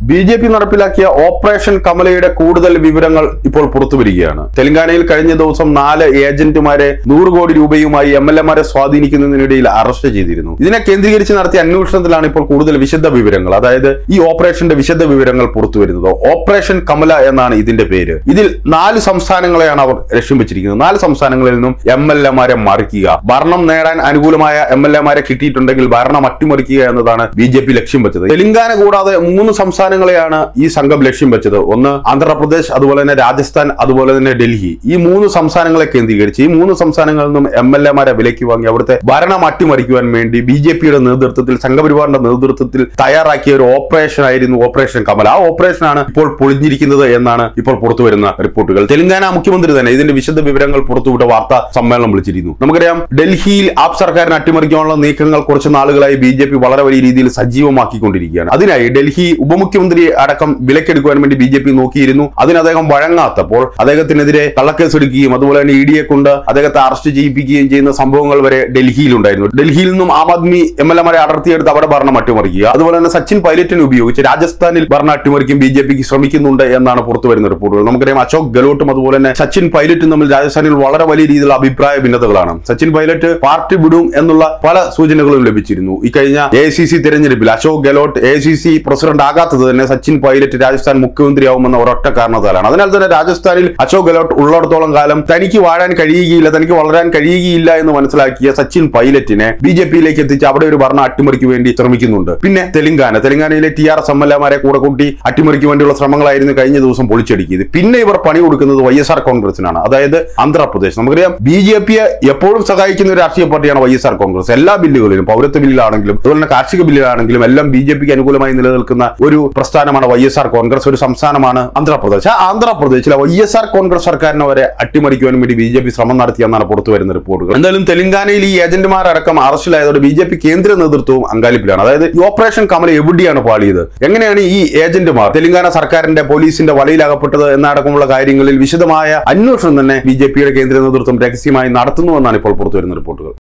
B J P നടപ്പിലാക്കിയ operation കമലയുടെ കൂടുതൽ വിവരങ്ങൾ ഇപ്പോൾ പുറത്തുവരികയാണ് തെലങ്കാനയിൽ കഴിഞ്ഞ ദിവസം നാല് ഏജന്റുമാരെ നൂറ് കോടി രൂപയുമായി എം എൽ എമാരെ സ്വാധീനിക്കുന്നതിനിടയിൽ അറസ്റ്റ് ചെയ്തിരുന്നു ഇതിനെ കേന്ദ്രീകരിച്ച് നടത്തിയ അന്വേഷണത്തിലാണ് ഇപ്പോൾ കൂടുതൽ വിശദ വിവരങ്ങൾ അതായത് ഈ ഓപ്പറേഷന്റെ വിശദ വിവരങ്ങൾ പുറത്തുവരുന്നത് ഓപ്പറേഷൻ കമല എന്നാണ് ഇതിന്റെ പേര് ഇതിൽ നാല് സംസ്ഥാനങ്ങളെയാണ് അവർ ലക്ഷ്യം വെച്ചിരിക്കുന്നത് നാല് സംസ്ഥാനങ്ങളിൽ നിന്നും എം എൽ എമാരെ മറിക്കുക ഭരണം നേടാൻ അനുകൂലമായ എം എൽ എമാരെ കിട്ടിയിട്ടുണ്ടെങ്കിൽ ഭരണം അട്ടിമറിക്കുക എന്നതാണ് ബി ജെ പി ലക്ഷ്യം വെച്ചത് തെലങ്കാന കൂടാതെ മൂന്ന് സംസ്ഥാനങ്ങളെയാണ് ഈ സംഘം ലക്ഷ്യം വെച്ചത് ഒന്ന് ആന്ധ്രാപ്രദേശ് അതുപോലെ തന്നെ രാജസ്ഥാൻ അതുപോലെ തന്നെ ഡൽഹി ഈ മൂന്ന് സംസ്ഥാനങ്ങളെ കേന്ദ്രീകരിച്ച് ഈ മൂന്ന് സംസ്ഥാനങ്ങളിൽ നിന്നും എം എൽ എമാരെ വിലയ്ക്ക് വാങ്ങി അവിടുത്തെ ഭരണം അട്ടിമറിക്കുവാൻ വേണ്ടി ബി ജെ പിയുടെ നേതൃത്വത്തിൽ സംഘപരിവാറിന്റെ നേതൃത്വത്തിൽ തയ്യാറാക്കിയ ഒരു ഓപ്പറേഷൻ ആയിരുന്നു ഓപ്പറേഷൻ കമൽ ആ ഓപ്പറേഷനാണ് ഇപ്പോൾ പൊളിഞ്ഞിരിക്കുന്നത് എന്നാണ് ഇപ്പോൾ പുറത്തു വരുന്ന റിപ്പോർട്ടുകൾ തെലങ്കാന മുഖ്യമന്ത്രി തന്നെ ഇതിന്റെ വിശദ വിവരങ്ങൾ പുറത്തുവിട്ട വാർത്താ സമ്മേളനം വിളിച്ചിരുന്നു നമുക്കറിയാം ഡൽഹിയിൽ ആപ് സർക്കാരിനെ അട്ടിമറിക്കാനുള്ള നീക്കങ്ങൾ കുറച്ച് നാളുകളായി ബി ജെ പി വളരെ വലിയ രീതിയിൽ സജീവമാക്കിക്കൊണ്ടിരിക്കുകയാണ് അതിനായി ഡൽഹി ഉപമുഖ്യമന്ത്രി അടക്കം വിലക്കെടുക്കുവാൻ വേണ്ടി ബി ജെ പി നോക്കിയിരുന്നു അതിന് അദ്ദേഹം വഴങ്ങാത്തപ്പോൾ അദ്ദേഹത്തിനെതിരെ കള്ളക്കേസെടുക്കുകയും അതുപോലെ തന്നെ ഇ ഡിയെ കൊണ്ട് അദ്ദേഹത്തെ അറസ്റ്റ് ചെയ്യിപ്പിക്കുകയും ചെയ്യുന്ന സംഭവങ്ങൾ വരെ ഡൽഹിയിലുണ്ടായിരുന്നു ഡൽഹിയിൽ നിന്നും ആം ആദ്മി എം എൽ എമാരെ അടർത്തിയെടുത്ത് അവിടെ ഭരണം അട്ടിമറിക്കുക അതുപോലെ തന്നെ സച്ചിൻ പൈലറ്റിനെ ഉപയോഗിച്ച് രാജസ്ഥാനിൽ ഭരണം അട്ടിമറിക്കും ബി ജെ പിക്ക് ശ്രമിക്കുന്നുണ്ട് എന്നാണ് പുറത്തു വരുന്ന റിപ്പോർട്ടുകൾ നമുക്കറിയാം അശോക് ഗെലോട്ടും അതുപോലെ തന്നെ സച്ചിൻ പൈലറ്റും തമ്മിൽ രാജസ്ഥാനിൽ വളരെ വലിയ രീതിയിലുള്ള അഭിപ്രായ ഭിന്നതകളാണ് സച്ചിൻ പൈലറ്റ് പാർട്ടി വിടും എന്നുള്ള പല സൂചനകളും ലഭിച്ചിരുന്നു ഈ കഴിഞ്ഞ എ സി സി തെരഞ്ഞെടുപ്പിൽ Ashok Gehlot A C C president ആകാത്തത് തന്നെ സച്ചിൻ പൈലറ്റ് രാജസ്ഥാൻ മുഖ്യമന്ത്രിയാവുമെന്ന ഒരൊറ്റ കാരണത്താലാണ് അതിനാൽ തന്നെ രാജസ്ഥാനിൽ അശോക് ഗെലോട്ട് ഉള്ളിടത്തോളം കാലം തനിക്ക് വാഴാൻ കഴിയുകയില്ല തനിക്ക് വളരാൻ കഴിയുകയില്ല എന്ന് മനസ്സിലാക്കിയ സച്ചിൻ പൈലറ്റിനെ ബി ജെ പിയിലേക്ക് എത്തിച്ച് അവിടെ ഒരു ഭരണം അട്ടിമറിക്ക് വേണ്ടി ശ്രമിക്കുന്നുണ്ട് പിന്നെ തെലങ്കാന തെലങ്കാനയിലെ T R S M L എമാരെ കൂടെ കൂട്ടി അട്ടിമറിക്ക് വേണ്ടിയുള്ള ശ്രമങ്ങളായിരുന്നു കഴിഞ്ഞ ദിവസം പൊളിച്ചടുക്കിയത് പിന്നെ ഇവർ പണി കൊടുക്കുന്നത് വൈ എസ് ആർ കോൺഗ്രസിനാണ് അതായത് ആന്ധ്രാപ്രദേശ് നമുക്കറിയാം ബി ജെ പിയെ എപ്പോഴും സഹായിക്കുന്ന ഒരു രാഷ്ട്രീയ പാർട്ടിയാണ് വൈ എസ് ആർ കോൺഗ്രസ് എല്ലാ ബില്ലുകളിലും പൗരത്വ ബില്ലിലാണെങ്കിലും അതുപോലെ തന്നെ കാർഷിക ബില്ലിലാണെങ്കിലും എല്ലാം ബി ജെ പിക്ക് അനുകൂലമായി നിലനിൽക്കുന്ന ഒരു പ്രസ്ഥാനമാണ് വൈ എസ് ആർ കോൺഗ്രസ് ഒരു സംസ്ഥാനമാണ് ആന്ധ്രാപ്രദേശ് ആ ആന്ധ്രാപ്രദേശിലെ വൈ എസ് ആർ കോൺഗ്രസ് സർക്കാരിനെ വരെ അട്ടിമറിക്കുവാൻ വേണ്ടി ബി ജെ പി ശ്രമം നടത്തിയെന്നാണ് പുറത്തു വരുന്ന റിപ്പോർട്ടുകൾ എന്തായാലും തെലങ്കാനയിൽ ഈ ഏജന്റുമാരടക്കം അറസ്റ്റിലായതോടെ ബി ജെ പി കേന്ദ്ര നേതൃത്വവും അങ്കാലിപ്പിലാണ് അതായത് ഈ ഓപ്പറേഷൻ കമൽ എവിടെയാണ് പാളിയത് എങ്ങനെയാണ് ഈ ഏജന്റുമാർ തെലങ്കാന സർക്കാരിന്റെ പോലീസിന്റെ വലയിലകപ്പെട്ടത് എന്നടക്കമുള്ള കാര്യങ്ങളിൽ വിശദമായ അന്വേഷണം തന്നെ ബി ജെ പിയുടെ കേന്ദ്ര നേതൃത്വം രഹസ്യമായി നടത്തുന്നുവെന്നാണ് ഇപ്പോൾ പുറത്തു വരുന്ന റിപ്പോർട്ടുകൾ